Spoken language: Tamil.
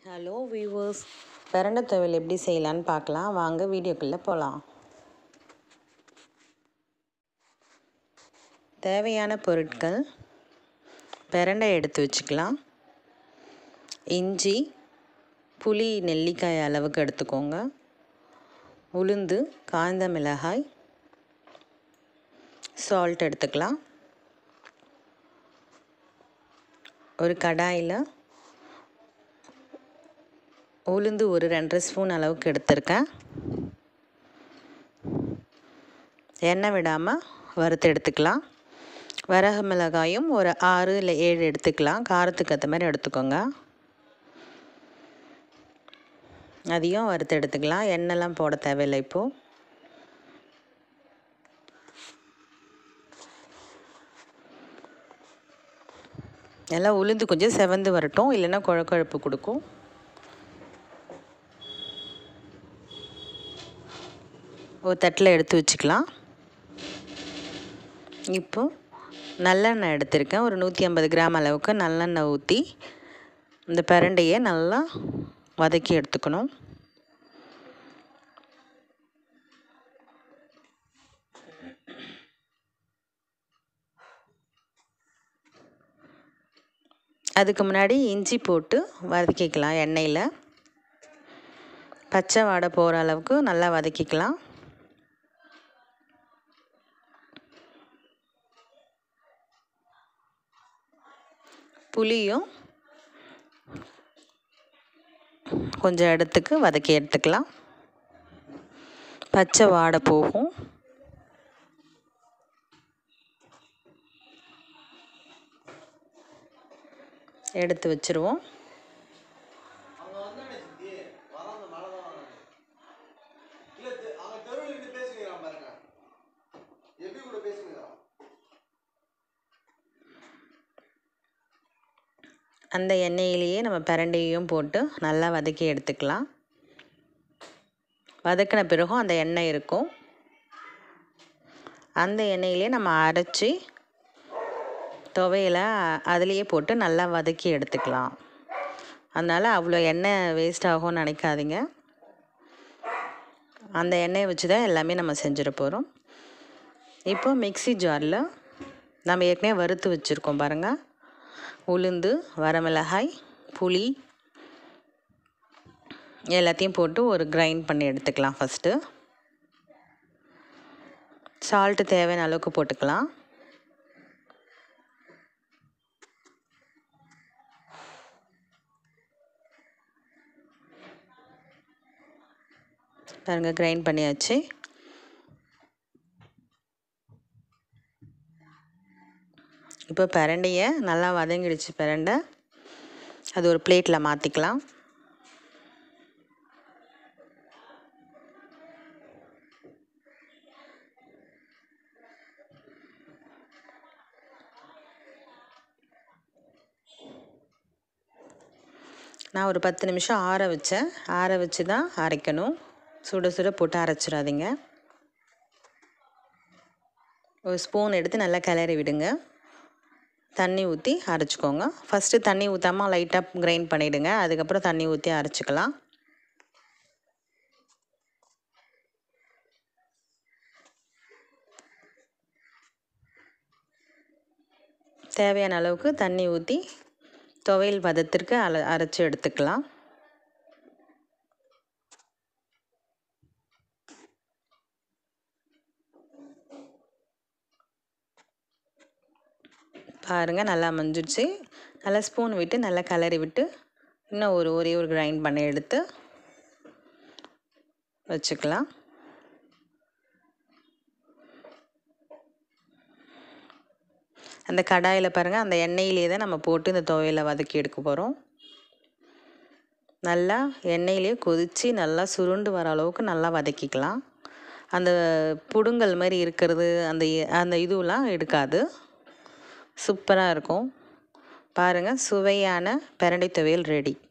ஹலோ வியூவர்ஸ் பிரண்டை துவையல் எப்படி செய்யலான்னு பார்க்கலாம் வாங்க வீடியோக்குள்ளே போகலாம் தேவையான பொருட்கள் பிரண்டை எடுத்து வச்சுக்கலாம் இஞ்சி புளி நெல்லிக்காய் அளவுக்கு எடுத்துக்கோங்க உளுந்து காய்ந்த மிளகாய் சால்ட் எடுத்துக்கலாம் ஒரு கடாயில் உளுந்து ஒரு ரெண்டரை ஸ்பூன் அளவுக்கு எடுத்திருக்கேன் எண்ணெய் விடாமல் வறுத்து எடுத்துக்கலாம் வரகு மிளகாயும் ஒரு ஆறு இல்லை ஏழு எடுத்துக்கலாம் காரத்துக்கு ஏற்ற மாதிரி எடுத்துக்கோங்க அதையும் வறுத்து எடுத்துக்கலாம் எண்ணெய்லாம் போட தேவையில்லை இப்போது எல்லாம் உளுந்து கொஞ்சம் செவந்து வரட்டும் இல்லைன்னா குழக்குழப்பு கொடுக்கும் ஒரு தட்டில் எடுத்து வச்சுக்கலாம் இப்போ நல்லெண்ணெய் எடுத்திருக்கேன் ஒரு நூற்றி ஐம்பது கிராம் அளவுக்கு நல்லெண்ணெய் ஊற்றி இந்த பிரண்டையை நல்லா வதக்கி எடுத்துக்கணும் அதுக்கு முன்னாடி இஞ்சி போட்டு வதக்கிக்கலாம் எண்ணெயில் பச்சை வாடை போகிற அளவுக்கு நல்லா வதக்கிக்கலாம் புளியும் கொஞ்சம் இடத்துக்கு வதக்கி எடுத்துக்கலாம் பச்சை வாடை போகும் எடுத்து வச்சுருவோம் அந்த எண்ணெயிலேயே நம்ம பிரண்டையும் போட்டு நல்லா வதக்கி எடுத்துக்கலாம் வதக்கின பிறகும் அந்த எண்ணெய் இருக்கும் அந்த எண்ணெயிலே நம்ம அரைச்சி துவையில் அதுலேயே போட்டு நல்லா வதக்கி எடுத்துக்கலாம் அதனால் அவ்வளோ எண்ணெய் வேஸ்ட் ஆகும்னு நினைக்காதீங்க அந்த எண்ணெயை வச்சு தான் எல்லாமே நம்ம செஞ்சிட போகிறோம் இப்போ மிக்சி ஜாரில் நம்ம ஏற்கனவே வறுத்து வச்சுருக்கோம் பாருங்கள் உளுந்து வரமிளகாய் புளி எல்லாத்தையும் போட்டு ஒரு கிரைண்ட் பண்ணி எடுத்துக்கலாம் ஃபஸ்ட்டு சால்ட்டு தேவையான அளவுக்கு போட்டுக்கலாம் பாருங்கள் கிரைண்ட் பண்ணியாச்சு இப்போ பிரண்டையை நல்லா வதங்கிடுச்சு பிரண்டை அது ஒரு பிளேட்டில் மாற்றிக்கலாம் நான் ஒரு பத்து நிமிஷம் ஆற வச்சேன் ஆற வச்சு தான் அரைக்கணும் சுட சுட போட்டு அரைச்சிடாதீங்க ஒரு ஸ்பூன் எடுத்து நல்லா கிளறி விடுங்க தண்ணி ஊற்றி அரைச்சிக்கோங்க ஃபஸ்ட்டு தண்ணி ஊற்றாமல் லைட்டாக கிரைண்ட் பண்ணிவிடுங்க அதுக்கப்புறம் தண்ணி ஊற்றி அரைச்சிக்கலாம் தேவையான அளவுக்கு தண்ணி ஊற்றி துவையல் பதத்திற்கு அல அரைச்சி எடுத்துக்கலாம் பாருங்கள் நல்லா மஞ்சிடுச்சு நல்லா ஸ்பூன் விட்டு நல்லா கலரி விட்டு இன்னும் ஒரு ஒரே ஒரு கிரைண்ட் பண்ணி எடுத்து வச்சுக்கலாம் அந்த கடாயில் பாருங்கள் அந்த எண்ணெயிலே தான் நம்ம போட்டு இந்த துவையில் வதக்கி எடுக்க போகிறோம் நல்லா எண்ணெயிலே கொதித்து நல்லா சுருண்டு வர அளவுக்கு நல்லா வதக்கிக்கலாம் அந்த புடுங்கல் மாதிரி இருக்கிறது அந்த அந்த இதுவெலாம் எடுக்காது சூப்பராக இருக்கும் பாருங்கள் சுவையான பிரண்டை துவையல் ரெடி